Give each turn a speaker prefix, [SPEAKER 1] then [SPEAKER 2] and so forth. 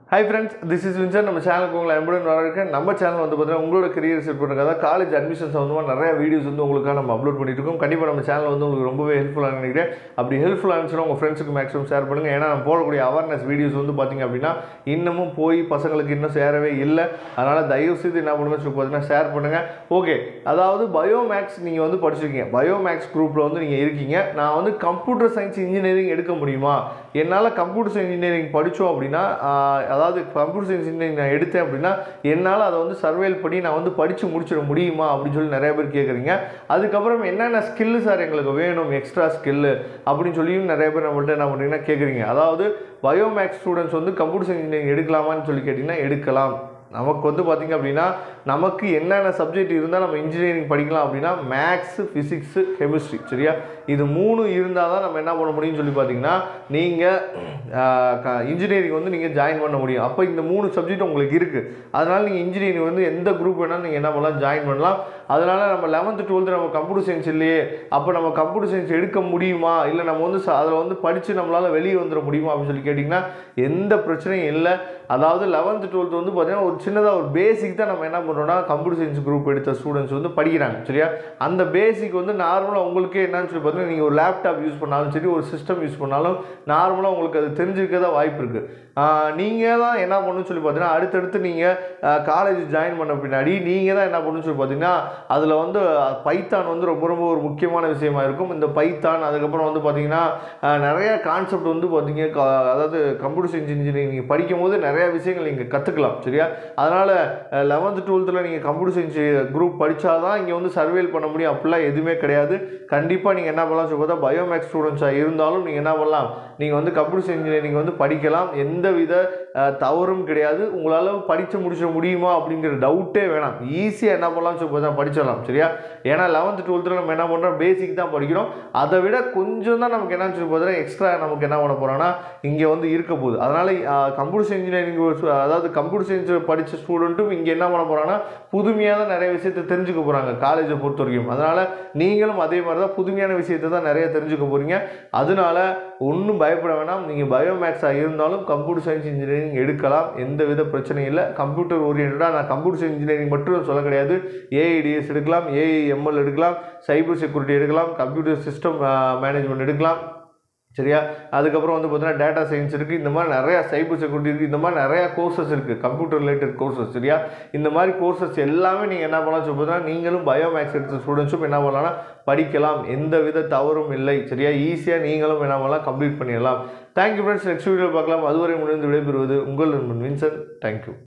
[SPEAKER 1] high friends this is Winsor நம்ம சேனலுக்கு உங்களை அன்புடன் வரவேற்கிறேன் நம்ம சேனல் வந்து பார்த்தீங்கன்னா உங்களோட கரியர் செட் பண்ணுறதா காலேஜ் அட்மிஷன் சம்மந்தமாக நிறைய வீடியோஸ் வந்து உங்களுக்காக நம்ம அப்லோட் பண்ணிட்டு இருக்கோம் கண்டிப்பாக நம்ம சேனல் வந்து உங்களுக்கு ரொம்பவே ஹெல்ப்ஃபுல்லாக நினைக்கிறேன் அப்படி ஹெல்ப்ஃபுல்லாக இருந்துச்சுன்னா உங்கள் ஃப்ரெண்ட்ஸுக்கு மேக்ஸிமம் ஷேர் பண்ணுங்கள் ஏன்னா நம்ம போடக்கூடிய அவேர்னஸ் வீடியோஸ் வந்து பார்த்தீங்க அப்படின்னா இன்னமும் போய் பசங்களுக்கு இன்னும் சேரவே இல்லை அதனால் தயவு செய்து என்ன பண்ணுங்க சொல்லி பார்த்தீங்கன்னா ஷேர் பண்ணுங்கள் ஓகே அதாவது பயோமேக்ஸ் நீங்கள் வந்து படிச்சிருக்கீங்க பயோமேக்ஸ் குரூப்பில் வந்து நீங்கள் இருக்கீங்க நான் வந்து கம்ப்யூட்டர் சயின்ஸ் இன்ஜினியரிங் எடுக்க முடியுமா என்னால் கம்ப்யூட்டர் சயின்ஸ் இன்ஜினியரிங் படித்தோம் அப்படின்னா ஆஹ், அதாவது கம்ப்யூட்டர் சயின்ஸ் இன்ஜினியரிங் நான் எடுத்தேன் அப்படின்னா என்னால் அதை வந்து சர்வேல் பண்ணி நான் வந்து படித்து முடிச்சிட முடியுமா அப்படின்னு சொல்லி நிறைய பேர் கேட்குறீங்க அதுக்கப்புறம் என்னென்ன ஸ்கில்லு சார் எங்களுக்கு வேணும் எக்ஸ்ட்ரா ஸ்கில்லு அப்படின்னு சொல்லியும் நிறைய பேர் நம்மள்ட்ட என்ன பண்ணுறீங்கன்னா கேட்குறீங்க அதாவது பயோமேக்ஸ் ஸ்டூடெண்ட்ஸ் வந்து கம்ப்யூட்டர் சயின்ஸ் இன்ஜினியரிங் எடுக்கலாமான்னு சொல்லி கேட்டிங்கன்னா எடுக்கலாம் நமக்கு வந்து பார்த்திங்க அப்படின்னா நமக்கு என்னென்ன சப்ஜெக்ட் இருந்தால் நம்ம இன்ஜினியரிங் படிக்கலாம் அப்படின்னா மேக்ஸு ஃபிசிக்ஸு கெமிஸ்ட்ரி சரியா இது மூணு இருந்தால் தான் நம்ம என்ன பண்ண முடியும்னு சொல்லி பார்த்தீங்கன்னா நீங்கள் இன்ஜினியரிங் வந்து நீங்கள் ஜாயின் பண்ண முடியும் அப்போ இந்த மூணு சப்ஜெக்ட் உங்களுக்கு இருக்குது அதனால் நீங்கள் இன்ஜினியரிங் வந்து எந்த குரூப் வேணாலும் நீங்கள் என்ன பண்ணலாம் ஜாயின் பண்ணலாம் அதனால் நம்ம லெவன்த்து டுவெல்த்து நம்ம கம்ப்யூட்டர் சயின்ஸ் இல்லையே அப்போ நம்ம கம்ப்யூட்டர் சயின்ஸ் எடுக்க முடியுமா இல்லை நம்ம வந்து அதில் வந்து படித்து நம்மளால் வெளியே வந்துட முடியுமா அப்படின்னு சொல்லி கேட்டிங்கன்னா எந்த பிரச்சனையும் இல்லை அதாவது லெவன்த்து டுவெல்த்து வந்து பார்த்தீங்கன்னா ஒரு சின்னதாக ஒரு பேசிக் தான் நம்ம என்ன பண்ணுறோம்னா கம்ப்யூட்டர் சயின்ஸ் குரூப் எடுத்த ஸ்டூடெண்ட்ஸ் வந்து படிக்கிறாங்க சரியா அந்த பேசிக் வந்து நார்மலாக உங்களுக்கே என்னன்னு சொல்லி பார்த்தீங்கன்னா நீங்கள் ஒரு லேப்டாப் யூஸ் பண்ணாலும் சரி ஒரு சிஸ்டம் யூஸ் பண்ணாலும் நார்மலாக உங்களுக்கு அது தெரிஞ்சிருக்க தான் வாய்ப்பு இருக்குது நீங்கள் தான் என்ன பண்ணணும்னு சொல்லி பார்த்தீங்கன்னா அடுத்தடுத்து நீங்கள் காலேஜ் ஜாயின் பண்ண பின்னாடி நீங்கள் தான் என்ன பண்ணணும்னு சொல்லி பார்த்தீங்கன்னா அதில் வந்து பைத்தான் வந்து ரொம்ப ரொம்ப ஒரு முக்கியமான விஷயமா இருக்கும் இந்த பைத்தான் அதுக்கப்புறம் வந்து பார்த்தீங்கன்னா அஹ், நிறைய கான்செப்ட் வந்து பார்த்தீங்க க- அதாவது கம்ப்யூட்டர் சயின்ஸ் இன்ஜினியரிங் நீங்கள் படிக்கும் போது நிறைய விஷயங்கள் நீங்கள் கற்றுக்கலாம் சரியா அதனால் லெவன்த்து டுவெல்த்தில் நீங்கள் கம்ப்யூட்டர் சயின்ஸ் குரூப் படித்தாதான் இங்கே வந்து சர்வேல் பண்ண முடியும் அப்படிலாம் எதுவுமே கிடையாது கண்டிப்பாக நீங்கள் என்ன பண்ணலாம் சொல்லி பார்த்தா பயோமேக்ஸ் ஸ்டூடெண்ட்ஸாக இருந்தாலும் நீங்கள் என்ன பண்ணலாம் நீங்கள் வந்து கம்ப்யூட்டர் சயின்ஸ் இன்ஜினியரிங் வந்து படிக்கலாம் எந்தவித அஹ், தவறும் கிடையாது உங்களால் படித்து முடிச்சிட முடியுமா அப்படிங்கிற டவுட்டே வேணாம் ஈஸியாக என்ன பண்ணலாம் சொல்லி பார்த்தா படிச்சிடலாம் சரியா ஏன்னா லெவன்த்து டுவெல்த்தில் நம்ம என்ன பண்ணுறோம் பேசிக் தான் படிக்கிறோம் அதை விட கொஞ்சம் தான் நமக்கு என்னன்னு சொல்லி பார்த்தா எக்ஸ்ட்ரா நமக்கு என்ன பண்ண போகிறோம்னா இங்கே வந்து இருக்க போகுது அதனால் கம்ப்யூட்டர் சயின்ஸ் இன்ஜினியரிங் அதாவது கம்ப்யூட்டர் சயின்ஸ் படித்த ஸ்டூடெண்ட்டும் இங்கே என்ன பண்ண போகிறாங்கன்னா புதுமையாக தான் நிறைய விஷயத்தை தெரிஞ்சுக்க போகிறாங்க காலேஜை பொறுத்த வரைக்கும் அதனால் நீங்களும் அதே மாதிரி தான் புதுமையான விஷயத்தை தான் நிறைய தெரிஞ்சுக்க போகிறீங்க அதனால ஒன்றும் பயப்பட வேணாம் நீங்கள் பயோமேக்ஸாக இருந்தாலும் கம்ப்யூட்டர் சயின்ஸ் இன்ஜினியரிங் எடுக்கலாம் எந்த வித பிரச்சனையும் இல்லை கம்ப்யூட்டர் ஓரியன்டாக நான் கம்ப்யூட்டர் சயின்ஸ் இன்ஜினியரிங் மட்டும் சொல்ல கிடையாது ஏஐடிஎஸ் எடுக்கலாம் ஏஐஎம்எல் எடுக்கலாம் சைபர் செக்யூரிட்டி எடுக்கலாம் கம்ப்யூட்டர் சிஸ்டம் மேனேஜ்மெண்ட் எடுக்கலாம் சரியா அதுக்கப்புறம் வந்து பார்த்தீங்கன்னா டேட்டா சயின்ஸ் இருக்குது இந்த மாதிரி நிறையா சைபர் செக்யூரிட்டி இருக்குது இந்த மாதிரி நிறையா கோர்சஸ் இருக்குது கம்ப்யூட்டர் ரிலேட்டட் கோர்சஸ் சரியா இந்த மாதிரி கோர்சஸ் எல்லாமே நீங்கள் என்ன பண்ணலாம் சொல்லி பார்த்தீங்கன்னா நீங்களும் பயோமேக்ஸ் எடுத்த ஸ்டூடெண்ட்ஸும் என்ன பண்ணலாம்னா படிக்கலாம் எந்த வித தவறும் இல்லை சரியா ஈஸியாக நீங்களும் என்ன பண்ணலாம் கம்ப்ளீட் பண்ணிடலாம் தேங்க்யூ ஃப்ரெண்ட்ஸ் நெக்ஸ்ட் வீடியோ பார்க்கலாம் அதுவரை முடிந்து விடைபெறுவது உங்கள் நண்பன் வின்சன் தேங்க்யூ